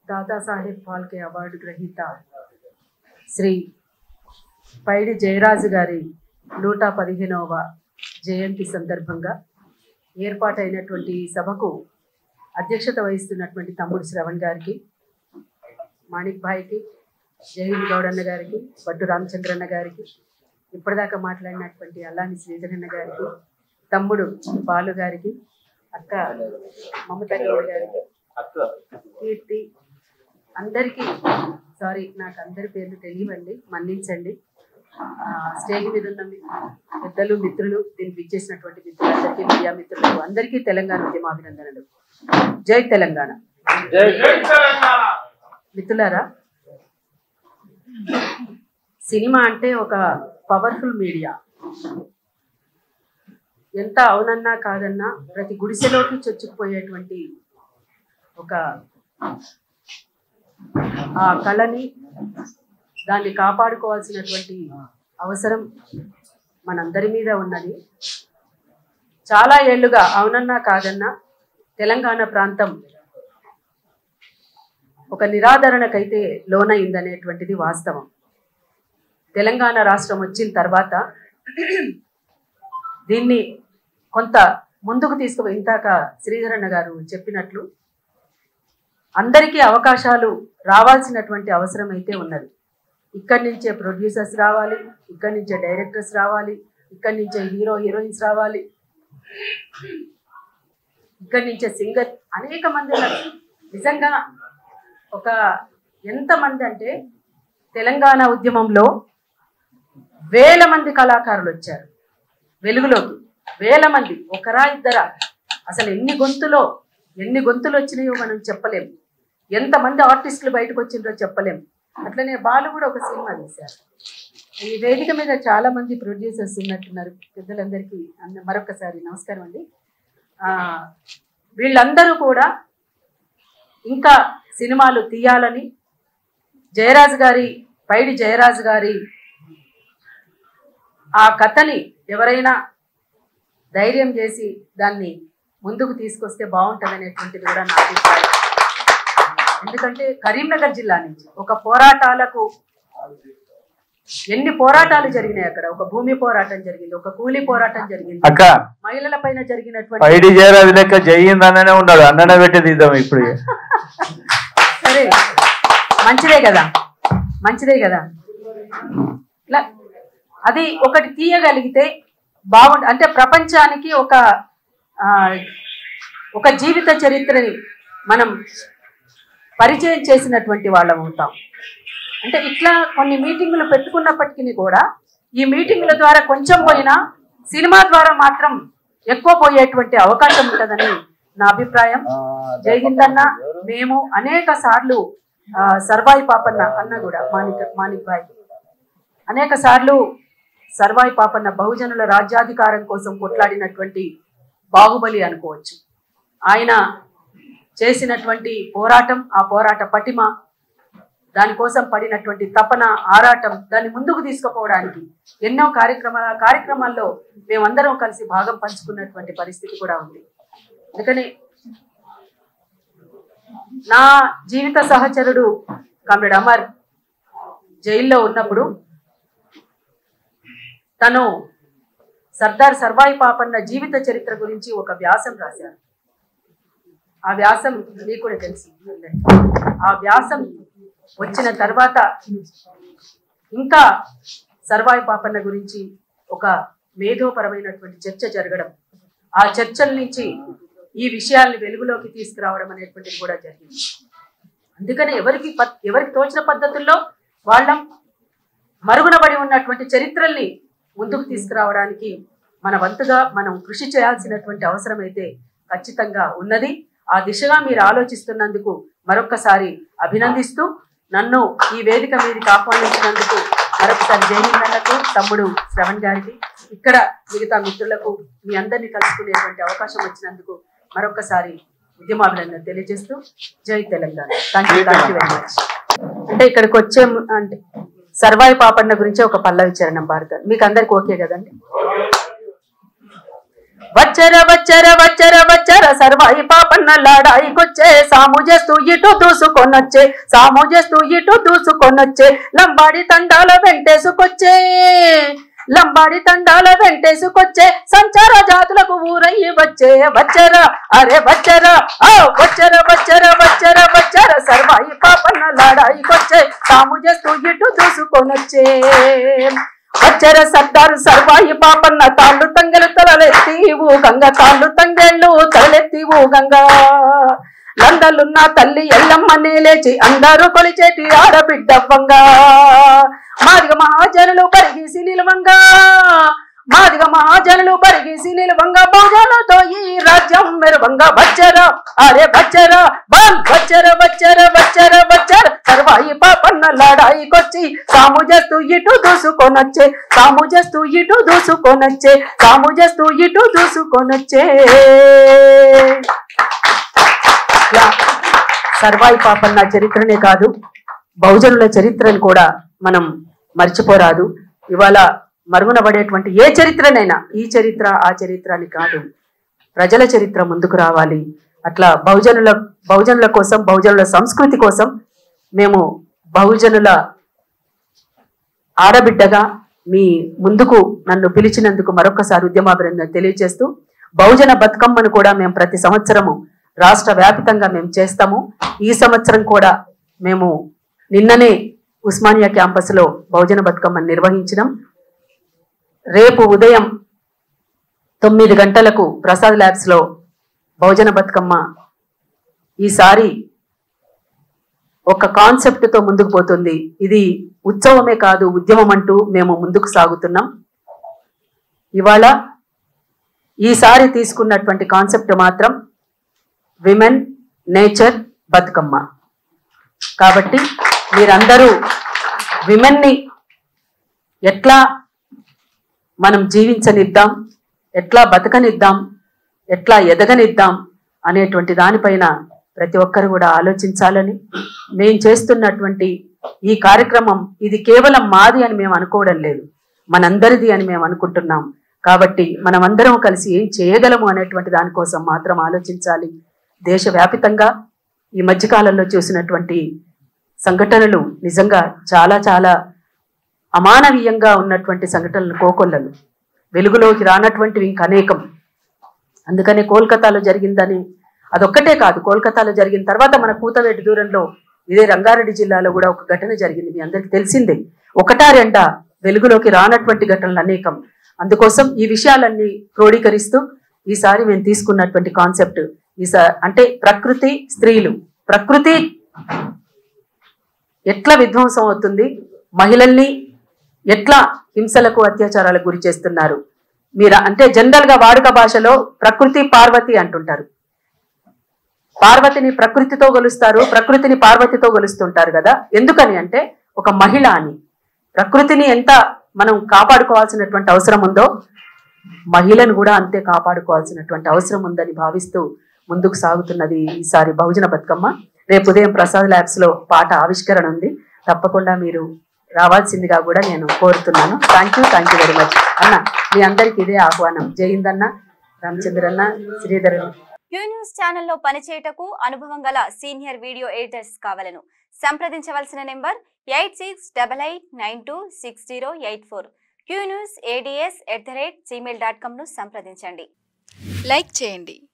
Dadasaheb Phalke award గ్రహీత శ్రీ పైడి జయరాజు గారి నూట పదిహేనవ జయంతి సందర్భంగా ఏర్పాటైనటువంటి ఈ సభకు అధ్యక్షత వహిస్తున్నటువంటి తమ్ముడు శ్రవణ్ గారికి మాణిక్ భాయ్కి జయహింద్ గౌడన్న గారికి బట్టు రామచంద్రన్న గారికి ఇప్పటిదాకా మాట్లాడినటువంటి అల్లాని శ్రీధరన్న గారికి తమ్ముడు బాలు గారికి అక్క మమత గౌడ్ గారికి కీర్తి అందరికీ సారీ నాకు అందరి పేర్లు తెలియవండి మన్నించండి ఆ, స్టేజ్ మీద ఉన్న మీ పెద్దలు మిత్రులు దీనికి ఇచ్చేసినటువంటి మిత్రులందరికీ మీడియా మిత్రులకు అందరికీ తెలంగాణ ఉద్యమాభినందనలు జై తెలంగాణ మిత్రులారా సినిమా అంటే ఒక పవర్ఫుల్ మీడియా ఎంత అవునన్నా కాదన్నా ప్రతి గుడిసెలోకి చొచ్చుకుపోయేటువంటి ఒక ఆ కళని దాన్ని కాపాడుకోవాల్సినటువంటి అవసరం మనందరి మీద ఉన్నది చాలా ఏళ్లుగా అవునన్నా కాదన్నా తెలంగాణ ప్రాంతం ఒక నిరాదరణకైతే లోనైందనేటువంటిది వాస్తవం తెలంగాణ రాష్ట్రం వచ్చిన తర్వాత దీన్ని కొంత ముందుకు తీసుకు ఇంతాక శ్రీధరన్న గారు చెప్పినట్లు అందరికీ అవకాశాలు రావాల్సినటువంటి అవసరం అయితే ఉన్నది ఇక్కడి నుంచే ప్రొడ్యూసర్స్ రావాలి ఇక్కడి నుంచే డైరెక్టర్స్ రావాలి ఇక్కడి నుంచే హీరో హీరోయిన్స్ రావాలి ఇక్కడి నుంచే సింగర్ అనేక మంది ఉన్నారు నిజంగా ఒక ఎంతమంది అంటే తెలంగాణ ఉద్యమంలో వేల మంది కళాకారులు వచ్చారు వెలుగులోకి వేల మంది ఒకరా ఇద్దరా అసలు ఎన్ని గొంతులో ఎన్ని గొంతులు వచ్చినాయో మనం చెప్పలేం ఎంతమంది ఆర్టిస్టులు బయటకు వచ్చిండ్రో చెప్పలేం అట్లనే బాలు కూడా ఒక సినిమా తీశారు ఈ వేదిక మీద చాలా మంది ప్రొడ్యూసర్స్ ఉన్నట్టున్నారు పెద్దలందరికీ అన్న మరొకసారి నమస్కారం అండి ఆ, వీళ్ళందరూ కూడా ఇంకా సినిమాలు తీయాలని జయరాజు గారి పైడి జయరాజు గారి ఆ కథని ఎవరైనా ధైర్యం చేసి దాన్ని ముందుకు తీసుకొస్తే బాగుంటుంది అనేటువంటిది కూడా నా అభిప్రాయం ఎందుకంటే కరీంనగర్ జిల్లా నుంచి ఒక పోరాటాలకు ఎన్ని పోరాటాలు జరిగినాయి అక్కడ ఒక భూమి పోరాటం జరిగింది ఒక కూలీ పోరాటం జరిగింది అక్క మహిళల పైన జరిగినటువంటి పైడి జయరాజు లెక్క జయింది అన్ననే ఉన్నాడు అన్ననే పెట్టి తీద్దాం ఇప్పుడు సరే మంచిదే కదా మంచిదే కదా ఇలా అది ఒకటి తీయగలిగితే బాగుండు అంటే ప్రపంచానికి ఒక ఆ, ఒక జీవిత చరిత్రని మనం పరిచయం చేసినటువంటి వాళ్ళం అవుతాం అంటే ఇట్లా కొన్ని మీటింగులు పెట్టుకున్నప్పటికీ కూడా ఈ మీటింగుల ద్వారా కొంచెం పోయినా సినిమా ద్వారా మాత్రం ఎక్కువ పోయేటువంటి అవకాశం ఉంటుందని నా అభిప్రాయం జై హింద్ అన్న మేము అనేక సార్లు ఆ, సర్వాయి పాపన్న అన్న కూడా మాణిక్ మాణిక్ భాయ్ అనేక సార్లు సర్వాయి పాపన్న బహుజనుల రాజ్యాధికారం కోసం కొట్లాడినటువంటి బాహుబలి అనుకోవచ్చు ఆయన చేసినటువంటి పోరాటం ఆ పోరాట పటిమ దానికోసం పడినటువంటి తపన ఆరాటం దాన్ని ముందుకు తీసుకుపోవడానికి ఎన్నో కార్యక్రమాల కార్యక్రమాల్లో మేమందరం కలిసి భాగం పంచుకున్నటువంటి పరిస్థితి కూడా ఉంది అందుకని నా జీవిత సహచరుడు కామ్రేడ్ అమర్ జైల్లో ఉన్నప్పుడు తను సర్దార్ సర్వాయి పాపన్న జీవిత చరిత్ర గురించి ఒక వ్యాసం రాశారు ఆ వ్యాసం మీకు కూడా తెలుసు ఆ వ్యాసం వచ్చిన తర్వాత ఇంకా సర్వాయి పాపన్న గురించి ఒక మేధోపరమైనటువంటి చర్చ జరగడం ఆ చర్చల నుంచి ఈ విషయాల్ని వెలుగులోకి తీసుకురావడం అనేటువంటిది కూడా జరిగింది అందుకని ఎవరికి పద్- ఎవరికి తోచిన పద్ధతుల్లో వాళ్ళం మరుగున పడి ఉన్నటువంటి చరిత్రల్ని ముందుకు తీసుకురావడానికి మన వంతుగా మనం కృషి చేయాల్సినటువంటి అవసరం అయితే ఖచ్చితంగా ఉన్నది ఆ దిశగా మీరు ఆలోచిస్తున్నందుకు మరొక్కసారి అభినందిస్తూ నన్ను ఈ వేదిక మీదకి ఆహ్వానించినందుకు మరొకసారి జయహిందన్నకు తమ్ముడు శ్రవణ్ గారికి ఇక్కడ మిగతా మిత్రులకు మీ అందరినీ కలుసుకునేటువంటి అవకాశం వచ్చినందుకు మరొకసారి ఉద్యమాభినందన తెలియజేస్తూ జై Telangana thank you thank you very much అంటే ఇక్కడికి వచ్చే ము- అంటే సర్వాయి పాపన్న గురించి ఒక పల్లవి చరణం భారత మీకు అందరికి ఓకే కదండి వచ్చర వచ్చర వచ్చర వచ్చర సర్వాయి పాపన్న లాడాయికొచ్చే సాము చేస్తూ ఇటు దూసుకొనొచ్చే సాము చేస్తూ ఇటు దూసుకొనొచ్చే లంబాడి తండాల వెంటేసుకొచ్చే లంబాడి తండాల వెంటేసుకొచ్చే సంచార జాతులకు ఊరయ్యి వచ్చే వచ్చరా అరే వచ్చరా ఆ వచ్చర వచ్చర వచ్చర వచ్చర సర్వాయి పాపన్న లాడాయికొచ్చే సాము చేస్తూ ఇటు దూసుకొనొచ్చే వచ్చర సర్దారు సర్వాయి పాపన్న తాళ్ళు తంగెలు తలలెత్తివు గంగ తాళ్ళు తంగెళ్ళు తలెత్తివు గంగా లందలున్న తల్లి ఎల్లమ్మ నేలేచి అందరూ కొలిచేటి ఆడబిడ్డవ్వంగా మాదిగ మహాజనులు పరిగేసి నిలవంగా మాదిగ మహాజనులు పరిగేసి నిలవంగా బహుజనులతో ఈ రాజ్యం మెరువంగా వచ్చరా అరే వచ్చరా బాల్ వచ్చర వచ్చర వచ్చర వచ్చర సర్వాయి పాపన్న లాడాయికొచ్చి సాము చేస్తూ ఇటు దూసుకొనొచ్చే సాము చేస్తూ ఇటు దూసుకొనొచ్చే సాము చేస్తూ ఇటు దూసుకొనొచ్చే ఇలా సర్వాయి పాపన్న చరిత్రనే కాదు బహుజనుల చరిత్రను కూడా మనం మర్చిపోరాదు ఇవాళ మరుగున పడేటువంటి ఏ చరిత్రనైనా ఈ చరిత్ర ఆ చరిత్ర అని కాదు ప్రజల చరిత్ర ముందుకు రావాలి అట్లా బహుజనుల బహుజనుల కోసం బహుజనుల సంస్కృతి కోసం మేము బహుజనుల ఆడబిడ్డగా మీ ముందుకు నన్ను పిలిచినందుకు మరొకసారి ఉద్యమాభినందన తెలియజేస్తూ బహుజన బతుకమ్మను కూడా మేము ప్రతి సంవత్సరము రాష్ట్ర వ్యాపితంగా మేము చేస్తాము ఈ సంవత్సరం కూడా మేము నిన్ననే ఉస్మానియా క్యాంపస్లో బహుజన బతుకమ్మను నిర్వహించినాం రేపు ఉదయం తొమ్మిది గంటలకు ప్రసాద్ ల్యాబ్స్లో బహుజన బతుకమ్మ ఈసారి ఒక కాన్సెప్ట్ తో ముందుకు పోతుంది ఇది ఉత్సవమే కాదు ఉద్యమం అంటూ మేము ముందుకు సాగుతున్నాం ఇవాళ ఈసారి తీసుకున్నటువంటి కాన్సెప్ట్ మాత్రం విమెన్ నేచర్ బతుకమ్మ కాబట్టి మీరందరూ విమెన్ని ఎట్లా మనం జీవించనిద్దాం ఎట్లా బతకనిద్దాం ఎట్లా ఎదగనిద్దాం అనేటువంటి దానిపైన ప్రతి ఒక్కరు కూడా ఆలోచించాలని మేము చేస్తున్నటువంటి ఈ కార్యక్రమం ఇది కేవలం మాది అని మేము అనుకోవడం లేదు మనందరిది అని మేము అనుకుంటున్నాం కాబట్టి మనమందరం కలిసి ఏం చేయగలము అనేటువంటి దానికోసం మాత్రం ఆలోచించాలి దేశవ్యాపితంగా ఈ మధ్యకాలంలో చూసినటువంటి సంఘటనలు నిజంగా చాలా చాలా అమానవీయంగా ఉన్నటువంటి సంఘటనలు కోకొల్లలు వెలుగులోకి రానటువంటివి ఇంక అనేకం అందుకనే కోల్కతాలో జరిగిందని అదొక్కటే కాదు కోల్కతాలో జరిగిన తర్వాత మన కూతవేటి దూరంలో ఇదే రంగారెడ్డి జిల్లాలో కూడా ఒక ఘటన జరిగింది మీ అందరికి తెలిసిందే ఒకటా రెండా వెలుగులోకి రానటువంటి ఘటనలు అనేకం అందుకోసం ఈ విషయాలన్నీ క్రోడీకరిస్తూ ఈసారి మేము తీసుకున్నటువంటి కాన్సెప్ట్ ఈసా అంటే ప్రకృతి స్త్రీలు ప్రకృతి ఎట్లా విధ్వంసం అవుతుంది మహిళల్ని ఎట్లా హింసలకు అత్యాచారాలకు గురి చేస్తున్నారు మీరు అంటే జనరల్ గా వాడుక భాషలో ప్రకృతి పార్వతి అంటుంటారు పార్వతిని ప్రకృతితో గొలుస్తారు ప్రకృతిని పార్వతితో గొలుస్తుంటారు కదా ఎందుకని అంటే ఒక మహిళ అని ప్రకృతిని ఎంత మనం కాపాడుకోవాల్సినటువంటి అవసరం ఉందో మహిళను కూడా అంతే కాపాడుకోవాల్సినటువంటి అవసరం ఉందని భావిస్తూ ముందుకు సాగుతున్నది ఈసారి బహుజన బతుకమ్మ రేపు ఉదయం ప్రసాద్ ల్యాబ్స్ లో పాట ఆవిష్కరణ ఉంది తప్పకుండా మీరు రావాల్సిందిగా కూడా నేను కోరుతున్నాను thank you thank you very much అన్న మీ అందరికి ఇదే ఆహ్వానం జయిందన్న రామచంద్రన్న శ్రీధర్ క్యూ న్యూస్ ఛానల్లో పనిచేయటకు అనుభవం గల సీనియర్ వీడియో ఎడిటర్స్ కావాలను సంప్రదించవలసిన number eight six double eight nine two six zero eight four Q news ads at the rate Gmail dot కామ్ను సంప్రదించండి లైక్ చేయండి